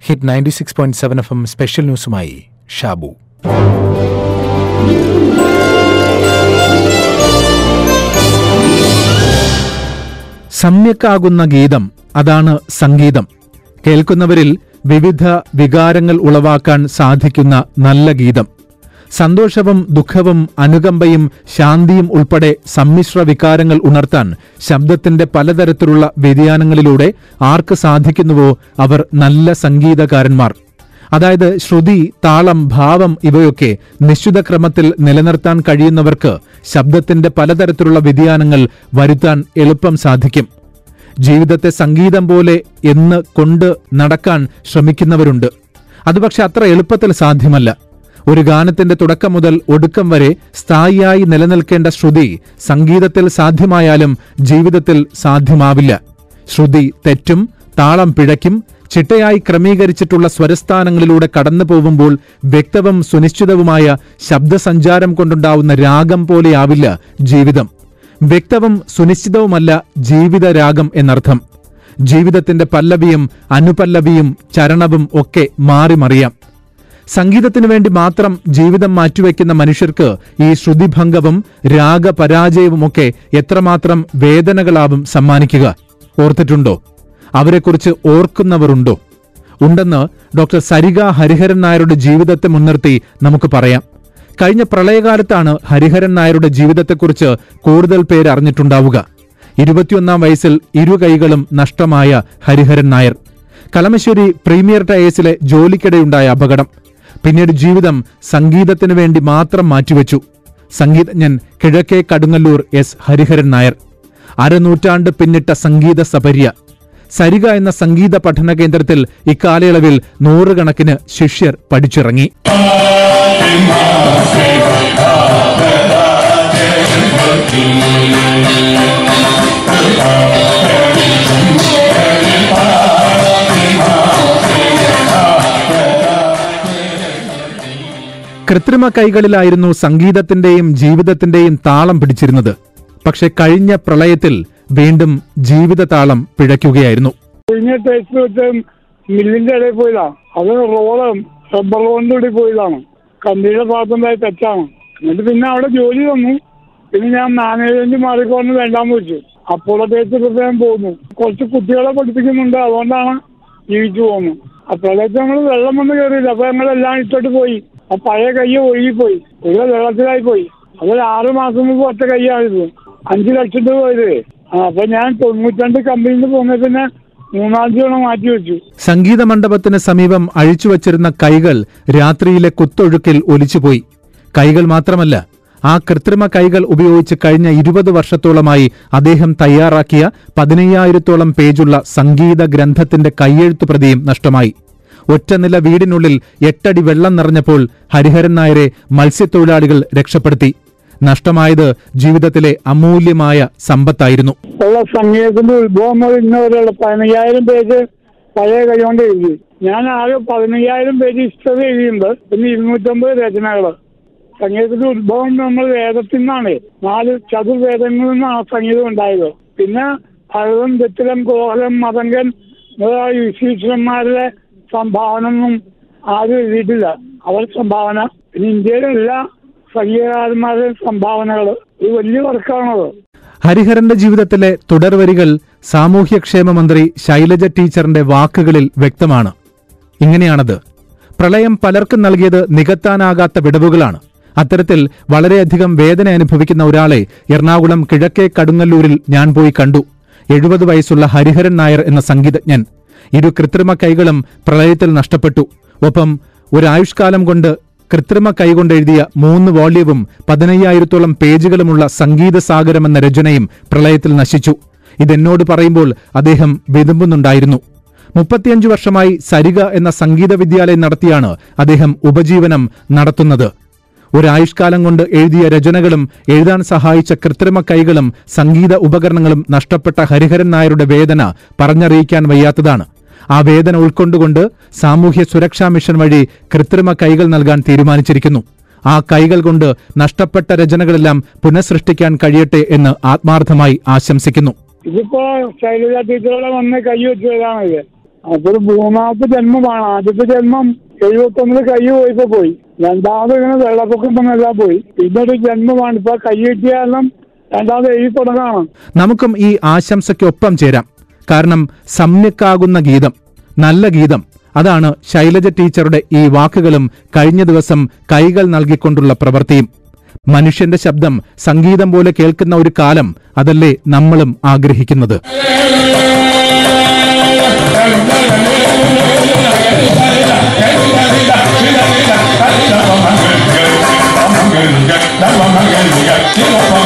Hit ninety six point seven F M special ന്യൂസുമായി ഷാബു സമ്യക്കാകുന്ന ഗീതം അതാണ് സംഗീതം കേൾക്കുന്നവരിൽ വിവിധ വികാരങ്ങൾ ഉളവാക്കാൻ സാധിക്കുന്ന നല്ല ഗീതം സന്തോഷവും ദുഃഖവും അനുകമ്പയും ശാന്തിയും ഉൾപ്പെടെ സമ്മിശ്ര വികാരങ്ങൾ ഉണർത്താൻ ശബ്ദത്തിന്റെ പലതരത്തിലുള്ള വ്യതിയാനങ്ങളിലൂടെ ആർക്ക് സാധിക്കുന്നുവോ അവർ നല്ല സംഗീതകാരന്മാർ അതായത് ശ്രുതി താളം ഭാവം ഇവയൊക്കെ നിശ്ചിത ക്രമത്തിൽ നിലനിർത്താൻ കഴിയുന്നവർക്ക് ശബ്ദത്തിന്റെ പലതരത്തിലുള്ള വ്യതിയാനങ്ങൾ വരുത്താൻ എളുപ്പം സാധിക്കും ജീവിതത്തെ സംഗീതം പോലെ എന്ന് കൊണ്ട് നടക്കാൻ ശ്രമിക്കുന്നവരുണ്ട് അത് പക്ഷെ അത്ര എളുപ്പത്തിൽ സാധ്യമല്ല ഒരു ഗാനത്തിന്റെ തുടക്കം മുതൽ ഒടുക്കം വരെ സ്ഥായിയായി നിലനിൽക്കേണ്ട ശ്രുതി സംഗീതത്തിൽ സാധ്യമായാലും ജീവിതത്തിൽ സാധ്യമാവില്ല ശ്രുതി തെറ്റും താളം പിഴയ്ക്കും ചിട്ടയായി ക്രമീകരിച്ചിട്ടുള്ള സ്വരസ്ഥാനങ്ങളിലൂടെ കടന്നു പോകുമ്പോൾ വ്യക്തവും സുനിശ്ചിതവുമായ ശബ്ദസഞ്ചാരം കൊണ്ടുണ്ടാവുന്ന രാഗം പോലെയാവില്ല ജീവിതം വ്യക്തവും സുനിശ്ചിതവുമല്ല ജീവിതരാഗം എന്നർത്ഥം ജീവിതത്തിന്റെ പല്ലവിയും അനുപല്ലവിയും ചരണവും ഒക്കെ മാറിമറിയാം സംഗീതത്തിനു വേണ്ടി മാത്രം ജീവിതം മാറ്റിവെക്കുന്ന മനുഷ്യർക്ക് ഈ ശ്രുതിഭംഗവും രാഗപരാജയവുമൊക്കെ എത്രമാത്രം വേദനകളാവും സമ്മാനിക്കുക ഓർത്തിട്ടുണ്ടോ അവരെക്കുറിച്ച് ഓർക്കുന്നവരുണ്ടോ ഉണ്ടെന്ന് ഡോക്ടർ സരിക ഹരിഹരൻ നായരുടെ ജീവിതത്തെ മുൻനിർത്തി നമുക്ക് പറയാം കഴിഞ്ഞ പ്രളയകാലത്താണ് ഹരിഹരൻ നായരുടെ ജീവിതത്തെക്കുറിച്ച് കൂടുതൽ പേര് അറിഞ്ഞിട്ടുണ്ടാവുക ഇരുപത്തിയൊന്നാം വയസ്സിൽ ഇരു കൈകളും നഷ്ടമായ ഹരിഹരൻ നായർ കളമശ്ശേരി പ്രീമിയർ ടയേഴ്സിലെ ജോലിക്കിടെയുണ്ടായ അപകടം പിന്നീട് ജീവിതം സംഗീതത്തിനു വേണ്ടി മാത്രം മാറ്റിവെച്ചു സംഗീതജ്ഞൻ കിഴക്കേ കടുങ്ങല്ലൂർ എസ് ഹരിഹരൻ നായർ അരനൂറ്റാണ്ട് പിന്നിട്ട സംഗീത സപര്യ സരിക എന്ന സംഗീത പഠന കേന്ദ്രത്തിൽ ഇക്കാലയളവിൽ നൂറുകണക്കിന് ശിഷ്യർ പഠിച്ചിറങ്ങി കൃത്രിമ കൈകളിലായിരുന്നു സംഗീതത്തിന്റെയും ജീവിതത്തിന്റെയും താളം പിടിച്ചിരുന്നത് പക്ഷെ കഴിഞ്ഞ പ്രളയത്തിൽ വീണ്ടും ജീവിത താളം പിഴയ്ക്കുകയായിരുന്നു കഴിഞ്ഞ ടേസ്റ്റ് വെച്ച് മില്ലിന്റെ ഇടയിൽ പോയതാ അത് റോളും റബ്ബർ കൊണ്ടുകൂടി പോയതാണ് കമ്പിയുടെ ഭാഗത്തുണ്ടായ തെറ്റാണ് എന്നിട്ട് പിന്നെ അവിടെ ജോലി തന്നു പിന്നെ ഞാൻ മാനേജ്മെന്റ് മാറിക്കൊണ്ട് വേണ്ടാന്ന് വെച്ചു അപ്പോഴെ ടേസ്റ്റ് പ്രത്യേകം പോകുന്നു കുറച്ച് കുട്ടികളെ പഠിപ്പിക്കുന്നുണ്ട് അതുകൊണ്ടാണ് ജീവിച്ചു പോകുന്നു ആ പ്രളയത്തിൽ ഞങ്ങൾ വെള്ളം വന്ന് കയറിയില്ല അപ്പൊ ഞങ്ങളെല്ലാം ഇട്ടിട്ട് പോയി ആ പഴയ കൈ ഒഴുകിപ്പോയി ഒരു വെള്ളത്തിലായി പോയി അതൊരു ആറ് മാസം മുമ്പ് ഒറ്റ കൈയാണിത് അഞ്ച് ലക്ഷം രൂപ ഇത് ആ അപ്പൊ ഞാൻ തൊണ്ണൂറ്റിരണ്ട് കമ്പനിയിൽ നിന്ന് പോകുന്ന പിന്നെ മൂന്നാം തീയതി മാറ്റി വെച്ചു സംഗീത മണ്ഡപത്തിന് സമീപം അഴിച്ചുവച്ചിരുന്ന കൈകൾ രാത്രിയിലെ കുത്തൊഴുക്കിൽ ഒലിച്ചുപോയി കൈകൾ മാത്രമല്ല ആ കൃത്രിമ കൈകൾ ഉപയോഗിച്ച് കഴിഞ്ഞ ഇരുപത് വർഷത്തോളമായി അദ്ദേഹം തയ്യാറാക്കിയ പതിനയ്യായിരത്തോളം പേജുള്ള സംഗീത ഗ്രന്ഥത്തിന്റെ കയ്യെഴുത്തു പ്രതിയും നഷ്ടമായി ഒറ്റനില വീടിനുള്ളിൽ എട്ടടി വെള്ളം നിറഞ്ഞപ്പോൾ ഹരിഹരൻ നായരെ മത്സ്യത്തൊഴിലാളികൾ രക്ഷപ്പെടുത്തി നഷ്ടമായത് ജീവിതത്തിലെ അമൂല്യമായ സമ്പത്തായിരുന്നു ഉള്ള സംഗീതത്തിന്റെ ഉത്ഭവം മുതൽ ഇന്ന് വരെയുള്ള പതിനയ്യായിരം പേജ് പഴയ കൈകൊണ്ട് എഴുതി ഞാൻ ആകെ പതിനയ്യായിരം പേജ് ഹിസ്റ്ററി എഴുതിയിട്ടുണ്ട് പിന്നെ ഇരുന്നൂറ്റമ്പത് രചനകള് സംഗീതത്തിന്റെ ഉത്ഭവം നമ്മൾ വേദത്തിൽ നിന്നാണ് നാല് ചതുർവേദങ്ങളിൽ നിന്നാണ് സംഗീതം ഉണ്ടായത് പിന്നെ ഭരതം തെത്തിലം കോഹലം മതങ്കൻ മുതലായ വിശീശ്വരന്മാരുടെ സംഭാവന ഒന്നും ആരും എഴുതിയിട്ടില്ല അവർ സംഭാവന പിന്നെ ഇന്ത്യയിലെ എല്ലാ സംഗീതകാരന്മാരുടെയും സംഭാവനകൾ ഒരു വലിയ വർക്കാണത് ഹരിഹരന്റെ ജീവിതത്തിലെ തുടർവരികൾ സാമൂഹ്യക്ഷേമ മന്ത്രി ശൈലജ ടീച്ചറിന്റെ വാക്കുകളിൽ വ്യക്തമാണ് ഇങ്ങനെയാണത് പ്രളയം പലർക്കും നൽകിയത് നികത്താനാകാത്ത വിടവുകളാണ് അത്തരത്തിൽ വളരെയധികം വേദന അനുഭവിക്കുന്ന ഒരാളെ എറണാകുളം കിഴക്കേ കടുങ്ങല്ലൂരിൽ ഞാൻ പോയി കണ്ടു എഴുപത് വയസ്സുള്ള ഹരിഹരൻ നായർ എന്ന സംഗീതജ്ഞൻ ഇരു കൃത്രിമ കൈകളും പ്രളയത്തിൽ നഷ്ടപ്പെട്ടു ഒപ്പം ഒരായുഷ്കാലം കൊണ്ട് കൃത്രിമ കൈകൊണ്ടെഴുതിയ മൂന്ന് വോള്യവും പതിനയ്യായിരത്തോളം പേജുകളുമുള്ള സംഗീത സാഗരം എന്ന രചനയും പ്രളയത്തിൽ നശിച്ചു ഇതെന്നോട് പറയുമ്പോൾ അദ്ദേഹം വിതുമ്പുന്നുണ്ടായിരുന്നു മുപ്പത്തിയഞ്ചു വർഷമായി സരിക എന്ന സംഗീത വിദ്യാലയം നടത്തിയാണ് അദ്ദേഹം ഉപജീവനം നടത്തുന്നത് ഒരായുഷ്കാലം കൊണ്ട് എഴുതിയ രചനകളും എഴുതാൻ സഹായിച്ച കൃത്രിമ കൈകളും സംഗീത ഉപകരണങ്ങളും നഷ്ടപ്പെട്ട ഹരിഹരൻ നായരുടെ വേദന പറഞ്ഞറിയിക്കാൻ വയ്യാത്തതാണ് ആ വേദന ഉൾക്കൊണ്ടുകൊണ്ട് സാമൂഹ്യ സുരക്ഷാ മിഷൻ വഴി കൃത്രിമ കൈകൾ നൽകാൻ തീരുമാനിച്ചിരിക്കുന്നു ആ കൈകൾ കൊണ്ട് നഷ്ടപ്പെട്ട രചനകളെല്ലാം പുനഃസൃഷ്ടിക്കാൻ കഴിയട്ടെ എന്ന് ആത്മാർത്ഥമായി ആശംസിക്കുന്നു ഇതിപ്പോ ശൈലജ ടീച്ചറുടെ വന്ന് കൈ വെച്ചതാണ് ഇത് അപ്പൊ ഒരു മൂന്നാമത്തെ ജന്മമാണ് ആദ്യത്തെ ജന്മം എഴുപത്തൊന്നില് കൈ പോയപ്പോ പോയി രണ്ടാമത് ഇങ്ങനെ വെള്ളപ്പൊക്കം വന്നെല്ലാം പോയി പിന്നെ ഒരു ജന്മമാണ് ഇപ്പൊ കൈ കിട്ടിയ കാരണം രണ്ടാമത് എഴുതി തുടങ്ങാണ് നമുക്കും ഈ ആശംസയ്ക്കൊപ്പം ചേരാം കാരണം സമ്യക്കാകുന്ന ഗീതം നല്ല ഗീതം അതാണ് ശൈലജ ടീച്ചറുടെ ഈ വാക്കുകളും കഴിഞ്ഞ ദിവസം കൈകൾ നൽകിക്കൊണ്ടുള്ള പ്രവൃത്തിയും മനുഷ്യന്റെ ശബ്ദം സംഗീതം പോലെ കേൾക്കുന്ന ഒരു കാലം അതല്ലേ നമ്മളും ആഗ്രഹിക്കുന്നത് Thank you.